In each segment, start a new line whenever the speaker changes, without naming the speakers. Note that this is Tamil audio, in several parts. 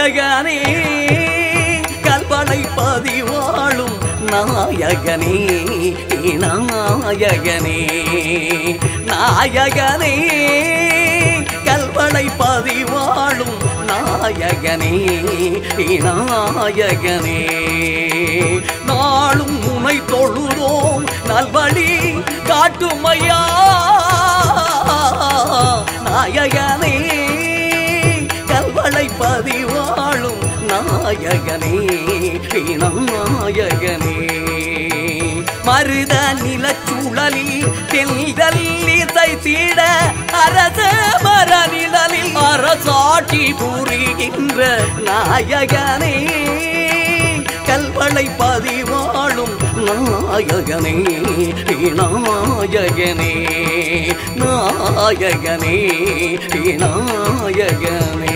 நாயகனே கல்வனை பதிவாழும் நாயகனே நாயகனே நாயகனே கல்வனை பதிவாழும் நாயகனே நாயகனே நாளும் உனை தொழுதோம் நல்வழி காட்டுமையா நாயகனே கல்வளை பதிவாழும் நாயகனே நாயகனே மருத நிலச்சூழலில் தெல்தல்லிசை தீட அரச மர நிழலில் அரசாட்சி புரிகின்ற நாயகனே கல்வளை பதிவாழும் நாயகனே நாயகனே நாயகனே நாயகனே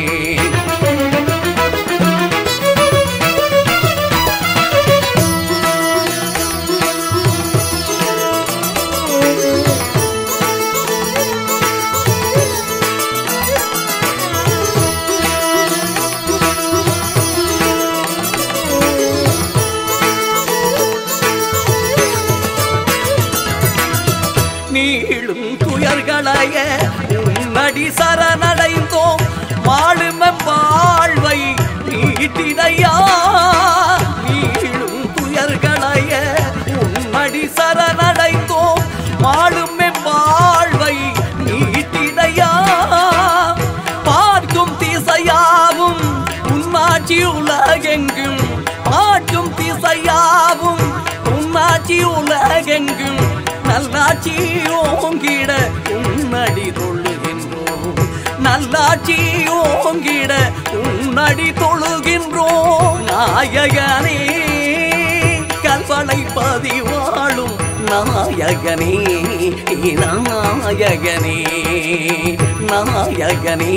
நீளும் துயர்களைய உன்னடி சரணடைந்தோம் வாழும் வாழ்வை நீட்டிடையா நீளும் துயர்களைய உன்னடி சரணடைந்தோம் வாழும் வாழ்வை நீட்டிடையா பார்க்கும் திசையாவும் உன்னாட்சி உலகெங்கும் பார்க்கும் திசையாவும் உன்னாட்சி உலகெங்கும் நல்லாட்சி ஓங்கிட உன்னடி தொழுகின்றோம் நல்லாட்சி ஓங்கிட உன்னடி தொழுகின்றோம் நாயகனே கல்வனை பதிவாழும் நாயகனே நாயகனே நாயகனே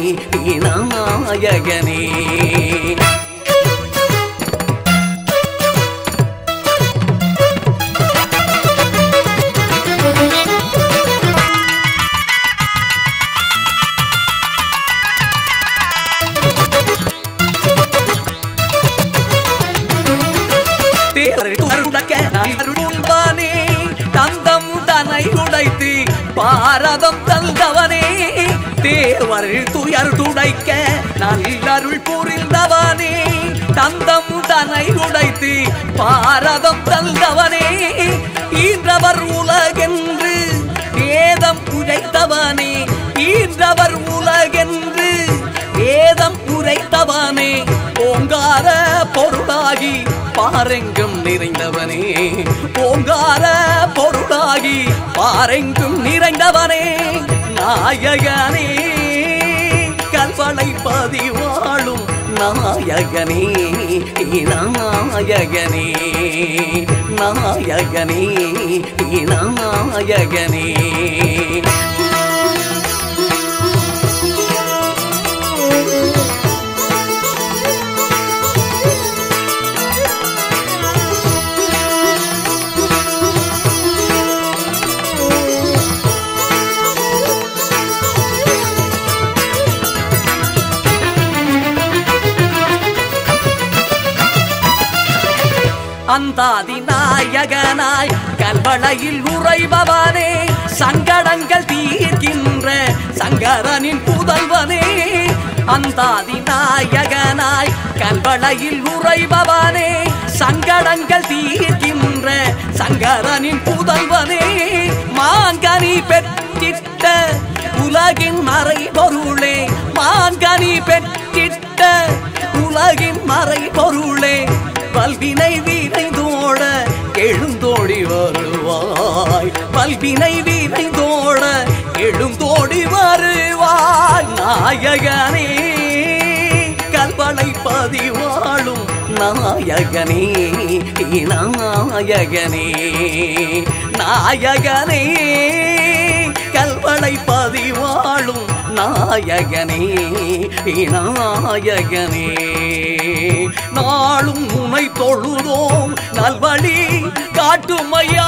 நாயகனே தேவர் துடக்க அருள்வானே தந்தம் தனை உடைத்து பாரதம் தந்தவனே தேவர் துயர் துடைக்க நல்லருள் புரிந்தவனே தந்தம் தனை உடைத்து பாரதம் தந்தவனே ஈன்றவர் உலகென்று வேதம் உரைத்தவனே ஈன்றவர் உலகென்று வேதம் உரைத்தவனே ஓங்கார பொருளாகி பாரெங்கும் நிறைந்தவனே ஓங்கார பொருளாகி பாரெங்கும் நிறைந்தவனே நாயகனே கல்வனை பதிவாழும் நாயகனே நாயகனே நாயகனே நாயகனே அந்தாதி நாயகனாய் கல்வளையில் உறைபவனே சங்கடங்கள் தீர்க்கின்ற சங்கரனின் புதல்வனே அந்தாதி நாயகனாய் கல்வளையில் உறைபவனே சங்கடங்கள் தீர்க்கின்ற சங்கரனின் புதல்வனே மாங்கனி பெற்றிட்ட உலகின் மறை பொருளே மாங்கனி பெற்றிட்ட உலகின் மறை பொருளே பல்வினை வீரைந்தோட எழுந்தோடி வருவாய் பல்வினை வீரைந்தோட எழுந்தோடி வருவாய் நாயகனே கல்வனை பதிவாழும் நாயகனே நாயகனே நாயகனே கல்வனை பதிவாழும் நாயகனே நாயகனே நாளும் உனை தொழுதோம் நல்வழி காட்டுமையா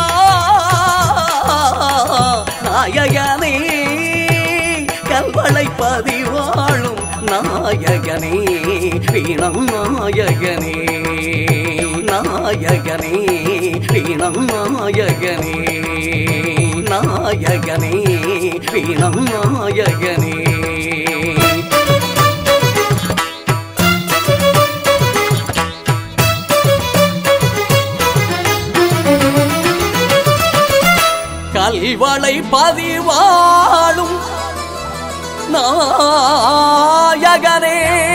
நாயகனே கல்வளை பதிவாழும் நாயகனே வீணம் நாயகனே நாயகனே வீணம் நாயகனே நாயகனே வீணம் நாயகனே கல்வளை பதிவாளும் நாயகனே